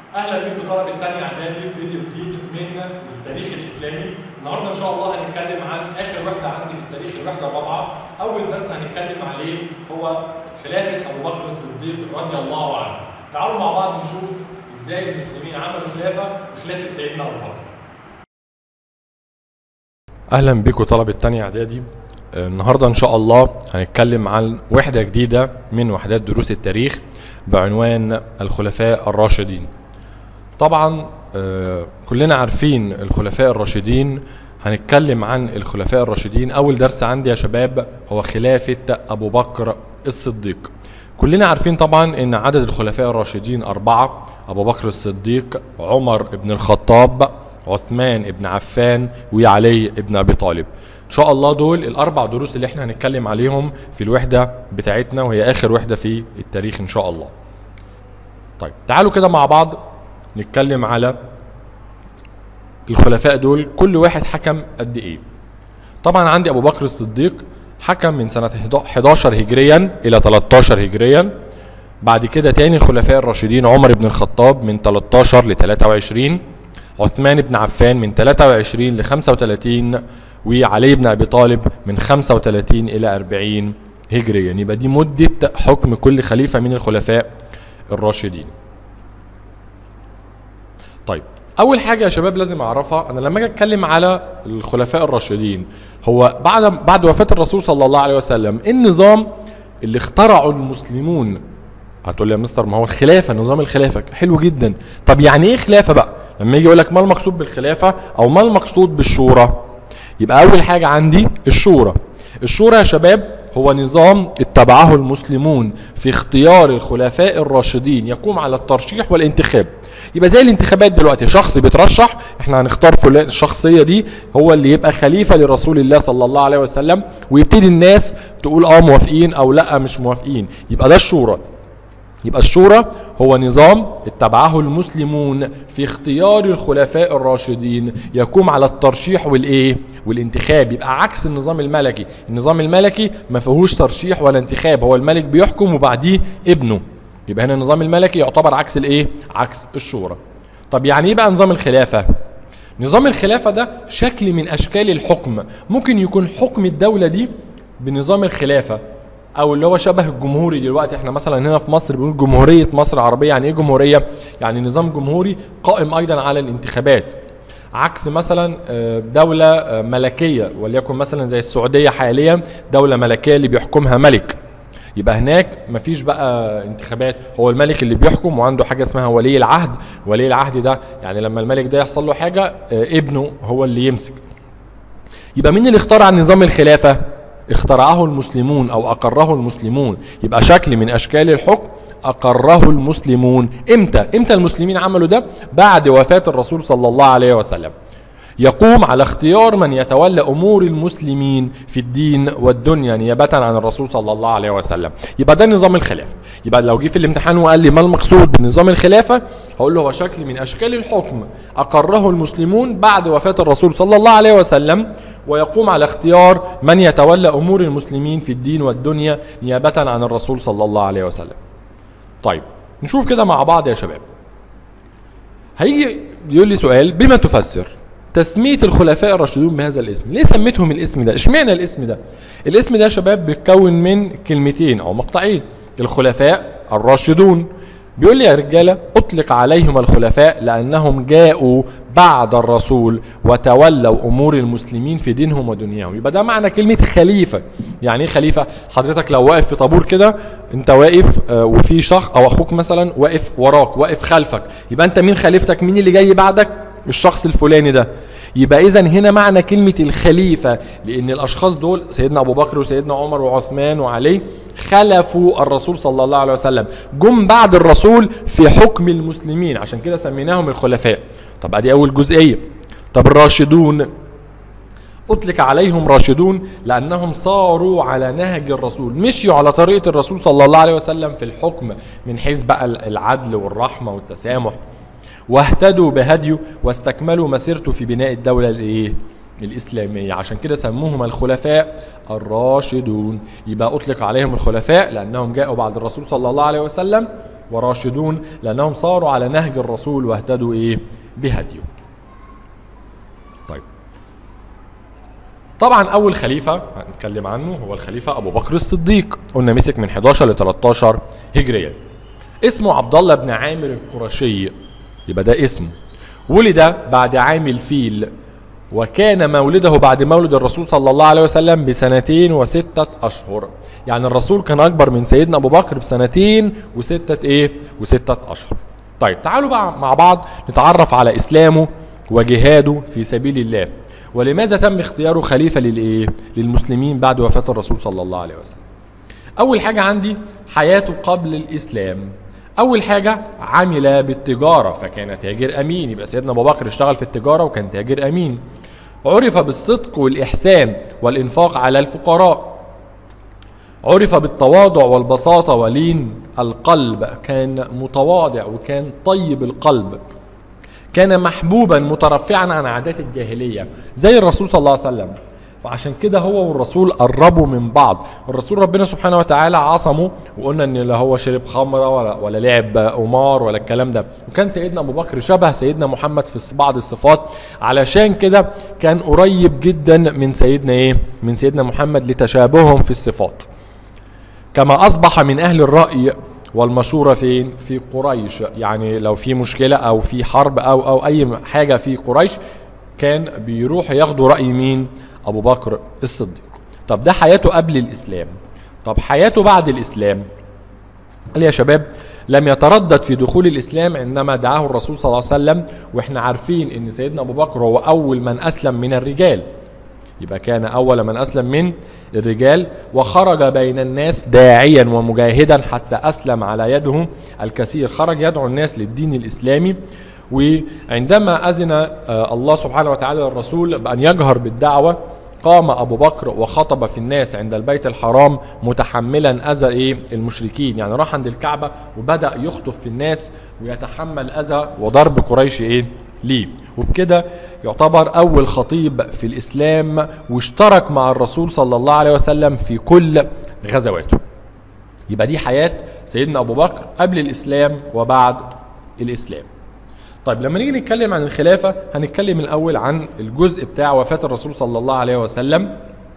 اهلا بكم طلبه تانية اعدادي في فيديو جديد من التاريخ الاسلامي النهارده ان شاء الله هنتكلم عن اخر وحده عندي في التاريخ الوحده الرابعه اول درس هنتكلم عليه هو خلافه ابو بكر الصديق رضي الله عنه تعالوا مع بعض نشوف ازاي المسلمين عملوا خلافه بخلافه سيدنا ابو بكر اهلا بكم طلبه تانية اعدادي النهارده ان شاء الله هنتكلم عن وحده جديده من وحدات دروس التاريخ بعنوان الخلفاء الراشدين طبعا آه، كلنا عارفين الخلفاء الراشدين هنتكلم عن الخلفاء الراشدين اول درس عندي يا شباب هو خلافه ابو بكر الصديق كلنا عارفين طبعا ان عدد الخلفاء الراشدين اربعه ابو بكر الصديق عمر بن الخطاب عثمان بن عفان وعلي بن ابي طالب ان شاء الله دول الاربع دروس اللي احنا هنتكلم عليهم في الوحده بتاعتنا وهي اخر وحده في التاريخ ان شاء الله طيب تعالوا كده مع بعض نتكلم على الخلفاء دول كل واحد حكم قد ايه طبعا عندي ابو بكر الصديق حكم من سنة 11 هجريا الى 13 هجريا بعد كده تاني الخلفاء الراشدين عمر بن الخطاب من 13 ل 23 عثمان بن عفان من 23 ل 35 وعلي بن ابي طالب من 35 الى 40 هجريا يبقى دي مدة حكم كل خليفة من الخلفاء الراشدين طيب اول حاجه يا شباب لازم اعرفها انا لما اجي اتكلم على الخلفاء الراشدين هو بعد بعد وفاه الرسول صلى الله عليه وسلم إيه النظام اللي اخترعه المسلمون هتقول لي يا مستر ما هو الخلافه نظام الخلافه حلو جدا طب يعني ايه خلافه بقى لما يجي يقول لك ما المقصود بالخلافه او ما المقصود بالشورى يبقى اول حاجه عندي الشورى الشورى يا شباب هو نظام اتبعه المسلمون في اختيار الخلفاء الراشدين يقوم على الترشيح والانتخاب يبقى زي الانتخابات دلوقتي شخص بيترشح احنا هنختار فلان الشخصيه دي هو اللي يبقى خليفه لرسول الله صلى الله عليه وسلم ويبتدي الناس تقول اه موافقين او لا مش موافقين يبقى ده الشورى يبقى الشورى هو نظام اتبعه المسلمون في اختيار الخلفاء الراشدين يقوم على الترشيح والايه والانتخاب يبقى عكس النظام الملكي النظام الملكي ما فيهوش ترشيح ولا انتخاب هو الملك بيحكم وبعديه ابنه يبقى هنا النظام الملكي يعتبر عكس الايه عكس الشورى طب يعني ايه بقى نظام الخلافه نظام الخلافه ده شكل من اشكال الحكم ممكن يكون حكم الدوله دي بنظام الخلافه او اللي هو شبه الجمهوري دلوقتي احنا مثلا هنا في مصر بنقول جمهوريه مصر العربيه يعني ايه جمهوريه يعني نظام جمهوري قائم ايضا على الانتخابات عكس مثلا دولة ملكية وليكن مثلا زي السعودية حاليا دولة ملكية اللي بيحكمها ملك يبقى هناك مفيش بقى انتخابات هو الملك اللي بيحكم وعنده حاجة اسمها ولي العهد ولي العهد ده يعني لما الملك ده يحصل له حاجة ابنه هو اللي يمسك يبقى مين اللي اخترع نظام الخلافة اخترعه المسلمون او اقره المسلمون يبقى شكل من اشكال الحكم اقره المسلمون امتى امتى المسلمين عملوا ده بعد وفاه الرسول صلى الله عليه وسلم يقوم على اختيار من يتولى امور المسلمين في الدين والدنيا نيابه عن الرسول صلى الله عليه وسلم يبقى ده نظام الخلافه يبقى لو جه في الامتحان وقال لي ما المقصود بنظام الخلافه هقول له هو شكل من اشكال الحكم اقره المسلمون بعد وفاه الرسول صلى الله عليه وسلم ويقوم على اختيار من يتولى امور المسلمين في الدين والدنيا نيابه عن الرسول صلى الله عليه وسلم طيب نشوف كده مع بعض يا شباب هيجي يقول لي سؤال بما تفسر تسمية الخلفاء الراشدون بهذا الاسم ليه سميتهم الاسم ده اشمعنى الاسم ده الاسم ده يا شباب بيتكون من كلمتين او مقطعين الخلفاء الراشدون بيقول لي يا رجالة أطلق عليهم الخلفاء لأنهم جاءوا بعد الرسول وتولوا أمور المسلمين في دينهم ودنياهم يبقى ده معنى كلمة خليفة يعني إيه خليفة حضرتك لو واقف في طابور كده أنت واقف وفي شخص أو أخوك مثلا واقف وراك واقف خلفك يبقى أنت مين خليفتك مين اللي جاي بعدك الشخص الفلاني ده يبقى اذا هنا معنى كلمه الخليفه لان الاشخاص دول سيدنا ابو بكر وسيدنا عمر وعثمان وعلي خلفوا الرسول صلى الله عليه وسلم جم بعد الرسول في حكم المسلمين عشان كده سميناهم الخلفاء طب ادي اول جزئيه طب الراشدون اطلق عليهم راشدون لانهم صاروا على نهج الرسول مشيوا على طريقه الرسول صلى الله عليه وسلم في الحكم من حيث بقى العدل والرحمه والتسامح واهتدوا بهديه واستكملوا مسيرته في بناء الدولة الايه؟ الإسلامية عشان كده سموهم الخلفاء الراشدون يبقى أطلق عليهم الخلفاء لأنهم جاءوا بعد الرسول صلى الله عليه وسلم وراشدون لانهم صاروا على نهج الرسول واهتدوا ايه بهديه طيب طبعا اول خليفه هنتكلم عنه هو الخليفه ابو بكر الصديق قلنا مسك من 11 ل 13 هجريه اسمه عبد الله بن عامر القرشي يبقى ده اسمه ولد بعد عام الفيل وكان مولده بعد مولد الرسول صلى الله عليه وسلم بسنتين وستة أشهر يعني الرسول كان أكبر من سيدنا أبو بكر بسنتين وستة إيه وستة أشهر طيب تعالوا بقى مع بعض نتعرف على إسلامه وجهاده في سبيل الله ولماذا تم اختياره خليفة للإيه للمسلمين بعد وفاة الرسول صلى الله عليه وسلم أول حاجة عندي حياته قبل الإسلام أول حاجة عمل بالتجارة فكان تاجر أمين يبقى سيدنا أبو بكر اشتغل في التجارة وكان تاجر أمين عرف بالصدق والإحسان والإنفاق على الفقراء عرف بالتواضع والبساطة ولين القلب كان متواضع وكان طيب القلب كان محبوبا مترفعا عن عادات الجاهلية زي الرسول صلى الله عليه وسلم فعشان كده هو والرسول قربوا من بعض الرسول ربنا سبحانه وتعالى عصمه وقلنا ان لا هو شرب خمره ولا ولا لعب قمار ولا الكلام ده وكان سيدنا ابو بكر شبه سيدنا محمد في بعض الصفات علشان كده كان قريب جدا من سيدنا ايه من سيدنا محمد لتشابههم في الصفات كما اصبح من اهل الراي والمشورة فين؟ في قريش، يعني لو في مشكلة أو في حرب أو أو أي حاجة في قريش كان بيروح ياخدوا رأي مين؟ أبو بكر الصديق. طب ده حياته قبل الإسلام. طب حياته بعد الإسلام قال يا شباب لم يتردد في دخول الإسلام عندما دعاه الرسول صلى الله عليه وسلم وإحنا عارفين إن سيدنا أبو بكر هو أول من أسلم من الرجال. يبقى كان أول من أسلم من الرجال وخرج بين الناس داعيا ومجاهدا حتى أسلم على يده الكثير خرج يدعو الناس للدين الإسلامي وعندما أذن الله سبحانه وتعالى للرسول بأن يجهر بالدعوة قام أبو بكر وخطب في الناس عند البيت الحرام متحملا أذى إيه المشركين يعني راح عند الكعبة وبدأ يخطب في الناس ويتحمل أذى وضرب قريش إيه ليه وبكده يعتبر أول خطيب في الإسلام واشترك مع الرسول صلى الله عليه وسلم في كل غزواته يبقى دي حياة سيدنا أبو بكر قبل الإسلام وبعد الإسلام طيب لما نيجي نتكلم عن الخلافة هنتكلم الأول عن الجزء بتاع وفاة الرسول صلى الله عليه وسلم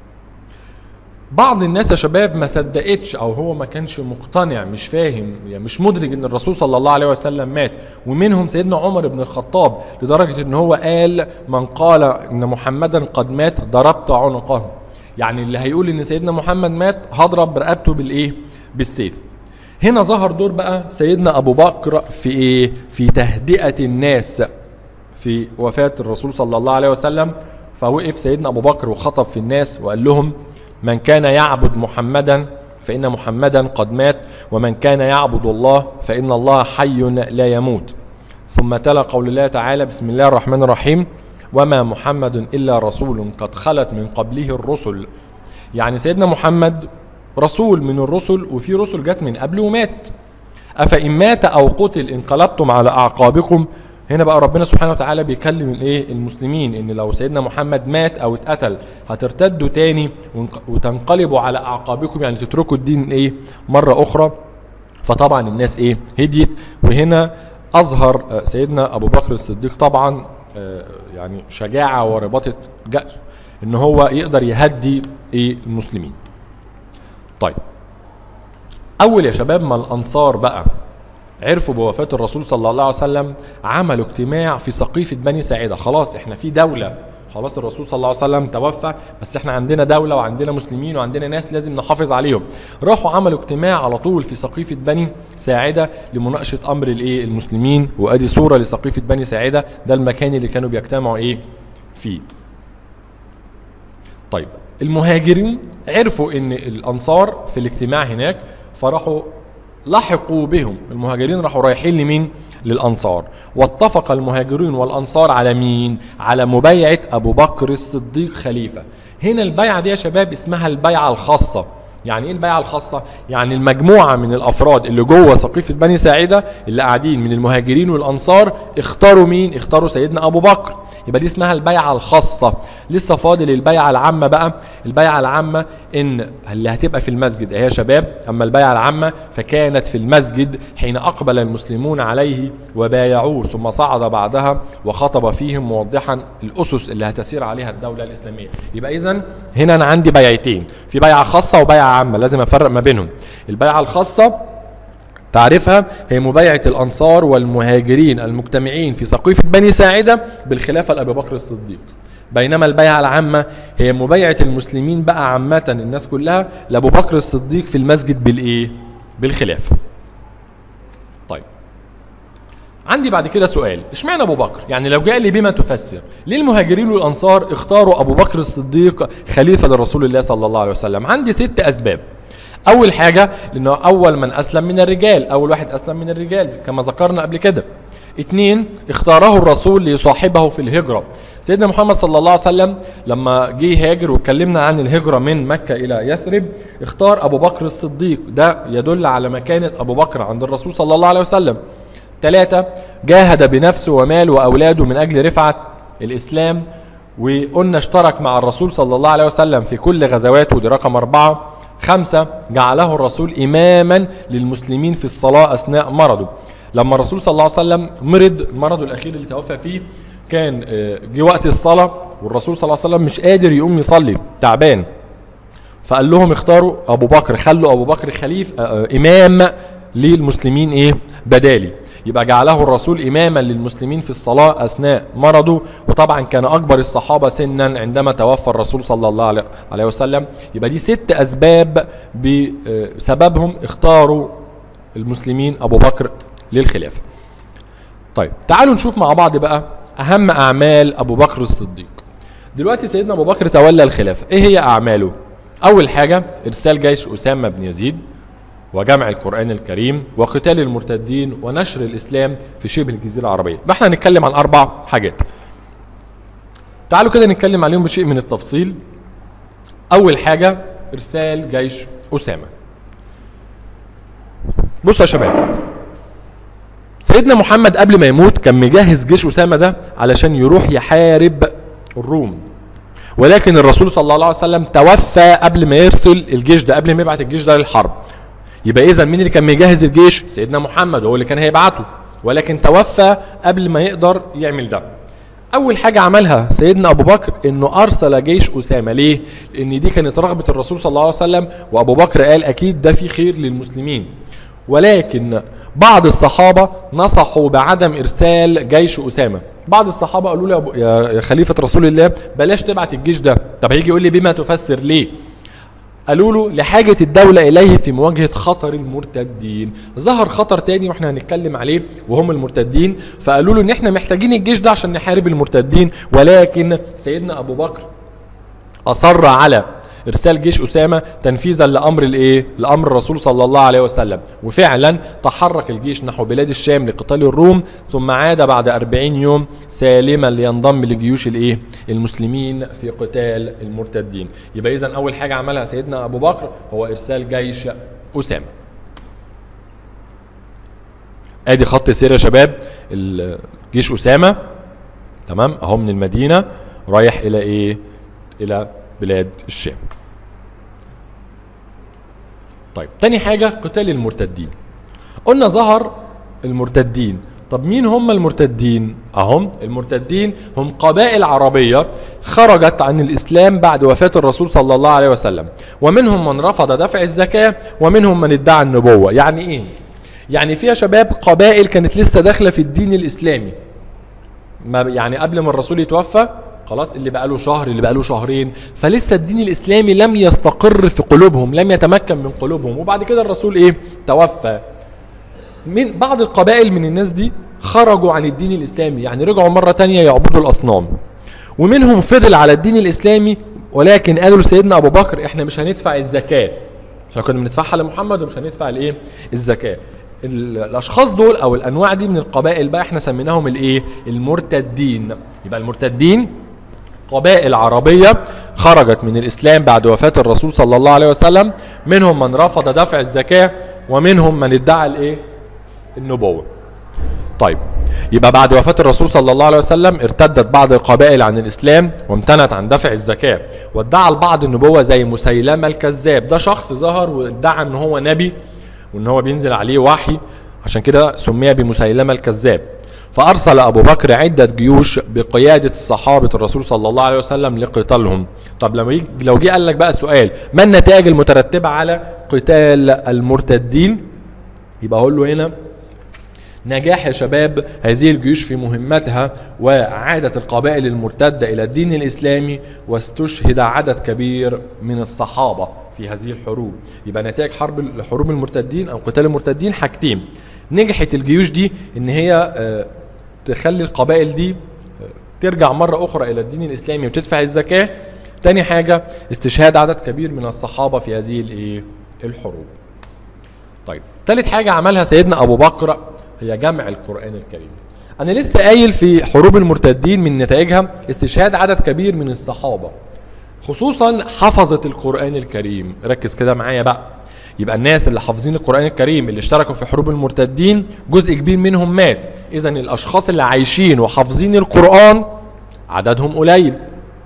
بعض الناس يا شباب ما صدقتش او هو ما كانش مقتنع مش فاهم يعني مش مدرك ان الرسول صلى الله عليه وسلم مات ومنهم سيدنا عمر بن الخطاب لدرجه ان هو قال من قال ان محمدا قد مات ضربت عنقه يعني اللي هيقول ان سيدنا محمد مات هضرب رقبته بالايه بالسيف هنا ظهر دور بقى سيدنا ابو بكر في ايه في تهدئه الناس في وفاه الرسول صلى الله عليه وسلم فوقف سيدنا ابو بكر وخطب في الناس وقال لهم من كان يعبد محمدا فإن محمدا قد مات ومن كان يعبد الله فإن الله حي لا يموت ثم تلا قول الله تعالى بسم الله الرحمن الرحيم وما محمد إلا رسول قد خلت من قبله الرسل يعني سيدنا محمد رسول من الرسل وفي رسل جت من قبله ومات أفإن مات أو قتل انقلبتم على أعقابكم هنا بقى ربنا سبحانه وتعالى بيكلم الايه المسلمين ان لو سيدنا محمد مات او اتقتل هترتدوا تاني وتنقلبوا على اعقابكم يعني تتركوا الدين ايه مره اخرى فطبعا الناس ايه هديت وهنا اظهر سيدنا ابو بكر الصديق طبعا يعني شجاعه ورباطه جأش ان هو يقدر يهدي ايه المسلمين طيب اول يا شباب ما الانصار بقى عرفوا بوفاة الرسول صلى الله عليه وسلم عملوا اجتماع في سقيفة بني ساعدة خلاص احنا في دولة خلاص الرسول صلى الله عليه وسلم توفى بس احنا عندنا دولة وعندنا مسلمين وعندنا ناس لازم نحافظ عليهم راحوا عملوا اجتماع على طول في سقيفة بني ساعدة لمناقشة امر الايه المسلمين وادي صورة لسقيفة بني ساعدة ده المكان اللي كانوا بيجتمعوا ايه فيه طيب المهاجرين عرفوا ان الانصار في الاجتماع هناك فراحوا لحقوا بهم المهاجرين راحوا رايحين لمين للأنصار واتفق المهاجرون والأنصار على مين على مبايعة أبو بكر الصديق خليفة هنا البيعة دي يا شباب اسمها البيعة الخاصة يعني ايه البيعة الخاصة؟ يعني المجموعة من الأفراد اللي جوه سقيفة بني ساعدة اللي قاعدين من المهاجرين والأنصار اختاروا مين؟ اختاروا سيدنا أبو بكر يبقى دي اسمها البيعه الخاصه لسه فاضل البيعه العامه بقى البيعه العامه ان اللي هتبقى في المسجد هي شباب اما البيعه العامه فكانت في المسجد حين اقبل المسلمون عليه وبايعوه ثم صعد بعدها وخطب فيهم موضحا الاسس اللي هتسير عليها الدوله الاسلاميه يبقى اذا هنا انا عندي بيعتين في بيعه خاصه وبيعه عامه لازم افرق ما بينهم البيعه الخاصه تعرفها هي مبايعة الأنصار والمهاجرين المجتمعين في سقيفة بني ساعدة بالخلافة لأبي بكر الصديق بينما البيعة العامة هي مبايعة المسلمين بقى عامة الناس كلها لأبو بكر الصديق في المسجد بالإيه؟ بالخلافة طيب عندي بعد كده سؤال اشمعنى ابو بكر يعني لو جاء لي بما تفسر ليه المهاجرين والانصار اختاروا ابو بكر الصديق خليفه لرسول الله صلى الله عليه وسلم عندي ست اسباب اول حاجه لانه اول من اسلم من الرجال اول واحد اسلم من الرجال كما ذكرنا قبل كده اتنين اختاره الرسول ليصاحبه في الهجره سيدنا محمد صلى الله عليه وسلم لما جه هاجر واتكلمنا عن الهجره من مكه الى يثرب اختار ابو بكر الصديق ده يدل على مكانه ابو بكر عند الرسول صلى الله عليه وسلم ثلاثة جاهد بنفسه ومال وأولاده من أجل رفعة الإسلام وقلنا اشترك مع الرسول صلى الله عليه وسلم في كل غزواته دي رقم أربعة خمسة جعله الرسول إماما للمسلمين في الصلاة أثناء مرضه لما الرسول صلى الله عليه وسلم مرض مرضه الأخير اللي توفى فيه كان آه، جه وقت الصلاة والرسول صلى الله عليه وسلم مش قادر يقوم يصلي تعبان فقال لهم اختاروا ابو بكر خلوا ابو بكر خليف آه، آه، امام للمسلمين ايه بدالي يبقى جعله الرسول اماما للمسلمين في الصلاه اثناء مرضه وطبعا كان اكبر الصحابه سنا عندما توفى الرسول صلى الله عليه- عليه وسلم يبقى دي ست اسباب بسببهم اختاروا المسلمين ابو بكر للخلافه طيب تعالوا نشوف مع بعض بقى اهم اعمال ابو بكر الصديق دلوقتي سيدنا ابو بكر تولى الخلافه ايه هي اعماله اول حاجه ارسال جيش اسامه بن يزيد وجمع القران الكريم وقتال المرتدين ونشر الاسلام في شبه الجزيره العربيه يبقى احنا هنتكلم عن اربع حاجات تعالوا كده نتكلم عليهم بشيء من التفصيل اول حاجه ارسال جيش اسامه بصوا يا شباب سيدنا محمد قبل ما يموت كان مجهز جيش أسامة ده علشان يروح يحارب الروم ولكن الرسول صلى الله عليه وسلم توفى قبل ما يرسل الجيش ده قبل ما يبعت الجيش ده للحرب يبقى اذا مين اللي كان مجهز الجيش سيدنا محمد هو اللي كان هيبعته ولكن توفى قبل ما يقدر يعمل ده اول حاجه عملها سيدنا ابو بكر انه ارسل جيش اسامه ليه لان دي كانت رغبه الرسول صلى الله عليه وسلم وابو بكر قال اكيد ده في خير للمسلمين ولكن بعض الصحابة نصحوا بعدم إرسال جيش أسامة بعض الصحابة قالوا له يا أبو- يا يا خليفة رسول الله بلاش تبعت الجيش ده طب هيجي يقول لي بما تفسر ليه قالوا له لحاجة الدولة إليه في مواجهة خطر المرتدين ظهر خطر تاني واحنا هنتكلم عليه وهم المرتدين فقالوا له ان احنا محتاجين الجيش ده عشان نحارب المرتدين ولكن سيدنا أبو بكر اصر على ارسال جيش اسامه تنفيذا لامر الايه؟ لامر الرسول صلى الله عليه وسلم، وفعلا تحرك الجيش نحو بلاد الشام لقتال الروم ثم عاد بعد 40 يوم سالما لينضم لجيوش الايه؟ المسلمين في قتال المرتدين، يبقى اذا اول حاجه عملها سيدنا ابو بكر هو ارسال جيش اسامه. ادي خط سير يا شباب ال- جيش اسامه تمام اهو من المدينه رايح الى ايه؟ الى بلاد الشام. طيب تاني حاجه قتال المرتدين. قلنا ظهر المرتدين طب مين هم المرتدين اهم المرتدين هم قبائل عربيه خرجت عن الاسلام بعد وفاه الرسول صلى الله عليه وسلم ومنهم من رفض دفع الزكاه ومنهم من ادعى النبوه يعني ايه يعني فيها شباب قبائل كانت لسه داخله في الدين الاسلامي ما يعني قبل ما الرسول يتوفى خلاص اللي بقاله شهر اللي بقاله شهرين فلسه الدين الاسلامي لم يستقر في قلوبهم لم يتمكن من قلوبهم وبعد كده الرسول ايه توفى من بعض القبائل من الناس دي خرجوا عن الدين الاسلامي يعني رجعوا مره تانية يعبدوا الاصنام ومنهم فضل على الدين الاسلامي ولكن قالوا لسيدنا ابو بكر احنا مش هندفع الزكاه احنا كنا بندفعها لمحمد ومش هندفع الايه الزكاه ال- الاشخاص دول او الانواع دي من القبائل بقى احنا سميناهم الايه المرتدين يبقى المرتدين قبائل عربية خرجت من الإسلام بعد وفاة الرسول صلى الله عليه وسلم منهم من رفض دفع الزكاة ومنهم من ادعى الإيه؟ النبوة طيب يبقى بعد وفاة الرسول صلى الله عليه وسلم ارتدت بعض القبائل عن الإسلام وامتنعت عن دفع الزكاة وادعى البعض النبوة زي مسيلمة الكذاب ده شخص ظهر وادعى ان هو نبي وان هو بينزل عليه وحي عشان كده سمي بمسيلمة الكذاب فأرسل أبو بكر عدة جيوش بقيادة الصحابة الرسول صلى الله عليه وسلم لقتالهم طب لما يجي لو جه قال لك بقى سؤال ما النتائج المترتبة على قتال المرتدين يبقى أقول له هنا نجاح يا شباب هذه الجيوش في مهمتها وعادة القبائل المرتدة إلى الدين الإسلامي واستشهد عدد كبير من الصحابة في هذه الحروب يبقى نتائج حرب حروب المرتدين أو قتال المرتدين حاجتين نجحت الجيوش دي إن هي آه، تخلي القبائل دي آه، ترجع مرة أخرى إلى الدين الإسلامي وتدفع الزكاة تاني حاجة استشهاد عدد كبير من الصحابة في هذه الإيه؟ الحروب طيب ثالث حاجة عملها سيدنا أبو بكر هي جمع القرآن الكريم أنا لسه قايل في حروب المرتدين من نتائجها استشهاد عدد كبير من الصحابة خصوصا حفظة القرآن الكريم ركز كده معايا بقى يبقى الناس اللي حافظين القرآن الكريم اللي اشتركوا في حروب المرتدين جزء كبير منهم مات إذا الأشخاص اللي عايشين وحافظين القرآن عددهم قليل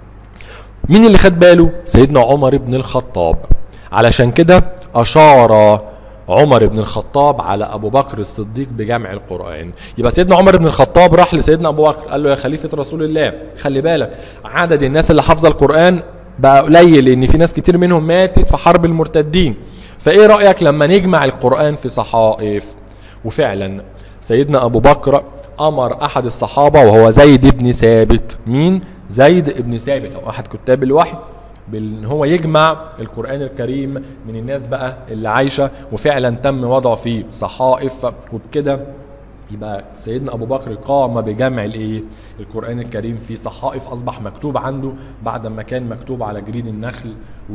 مين اللي خد باله سيدنا عمر بن الخطاب علشان كده أشار عمر بن الخطاب على ابو بكر الصديق بجمع القران يبقى سيدنا عمر بن الخطاب راح لسيدنا ابو بكر قال له يا خليفه رسول الله خلي بالك عدد الناس اللي حافظه القران بقى قليل لان في ناس كتير منهم ماتت في حرب المرتدين فايه رايك لما نجمع القران في صحائف وفعلا سيدنا ابو بكر امر احد الصحابه وهو زيد بن ثابت مين زيد بن ثابت او احد كتاب الوحي بان هو يجمع القران الكريم من الناس بقى اللي عايشه وفعلا تم وضعه في صحائف وبكده يبقى سيدنا ابو بكر قام بجمع الايه القران الكريم في صحائف اصبح مكتوب عنده بعد ما كان مكتوب على جريد النخل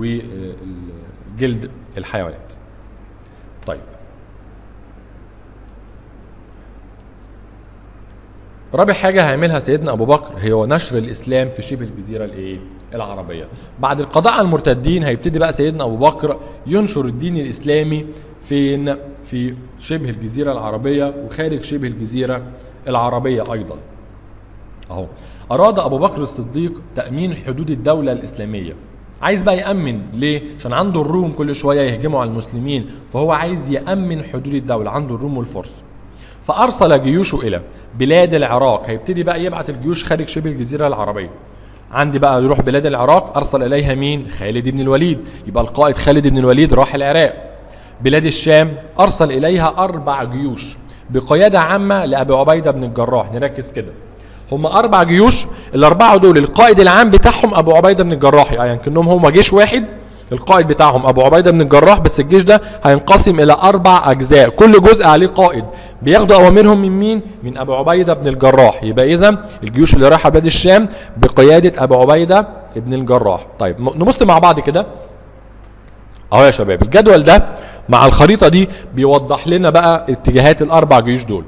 وجلد الحيوانات طيب رابع حاجة هيعملها سيدنا أبو بكر هي نشر الإسلام في شبه الجزيرة الإيه؟ العربية. بعد القضاء على المرتدين هيبتدي بقى سيدنا أبو بكر ينشر الدين الإسلامي فين؟ في شبه الجزيرة العربية وخارج شبه الجزيرة العربية أيضا. أهو أراد أبو بكر الصديق تأمين حدود الدولة الإسلامية. عايز بقى يأمن ليه؟ عشان عنده الروم كل شوية يهجموا على المسلمين فهو عايز يأمن حدود الدولة عنده الروم والفرس. فارسل جيوشه الى بلاد العراق هيبتدي بقى يبعت الجيوش خارج شبه الجزيره العربيه عندي بقى يروح بلاد العراق ارسل اليها مين خالد بن الوليد يبقى القائد خالد بن الوليد راح العراق بلاد الشام ارسل اليها اربع جيوش بقياده عامه لابي عبيده بن الجراح نركز كده هم اربع جيوش الاربعه دول القائد العام بتاعهم ابو عبيده بن الجراح يعني كانهم هم جيش واحد القائد بتاعهم ابو عبيده بن الجراح بس الجيش ده هينقسم الى اربع اجزاء كل جزء عليه قائد بياخدوا اوامرهم من مين من ابو عبيده بن الجراح يبقى اذا الجيوش اللي رايحه بلاد الشام بقياده ابو عبيده بن الجراح طيب نبص مع بعض كده اهو يا شباب الجدول ده مع الخريطه دي بيوضح لنا بقى اتجاهات الاربع جيوش دول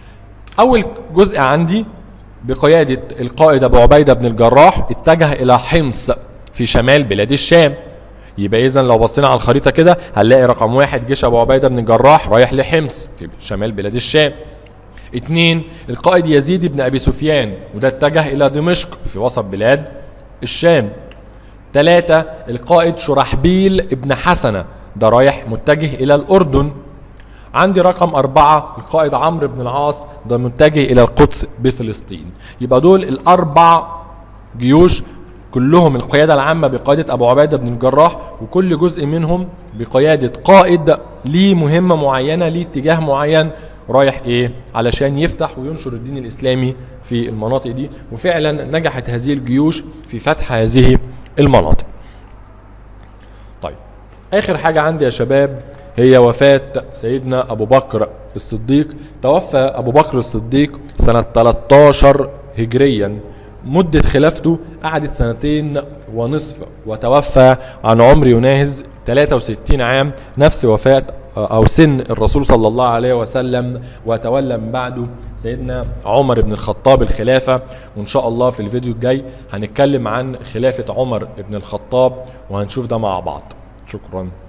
اول جزء عندي بقياده القائد ابو عبيده بن الجراح اتجه الى حمص في شمال بلاد الشام يبقى اذا لو بصينا على الخريطه كده هنلاقي رقم واحد جيش ابو عبيده بن الجراح رايح لحمص في شمال بلاد الشام اتنين القائد يزيد بن ابي سفيان وده اتجه الى دمشق في وسط بلاد الشام ثلاثة القائد شرحبيل ابن حسنة ده رايح متجه إلى الأردن عندي رقم أربعة القائد عمرو بن العاص ده متجه إلى القدس بفلسطين يبقى دول الأربع جيوش كلهم القيادة العامة بقيادة أبو عبيدة بن الجراح وكل جزء منهم بقيادة قائد ليه مهمة معينة ليه اتجاه معين رايح ايه علشان يفتح وينشر الدين الإسلامي في المناطق دي وفعلا نجحت هذه الجيوش في فتح هذه المناطق طيب آخر حاجة عندي يا شباب هي وفاة سيدنا أبو بكر الصديق توفى أبو بكر الصديق سنة 13 هجريا مدة خلافته قعدت سنتين ونصف وتوفى عن عمر يناهز 63 عام نفس وفاة أو سن الرسول صلى الله عليه وسلم وتولى من بعده سيدنا عمر بن الخطاب الخلافة وإن شاء الله في الفيديو الجاي هنتكلم عن خلافة عمر بن الخطاب وهنشوف ده مع بعض شكراً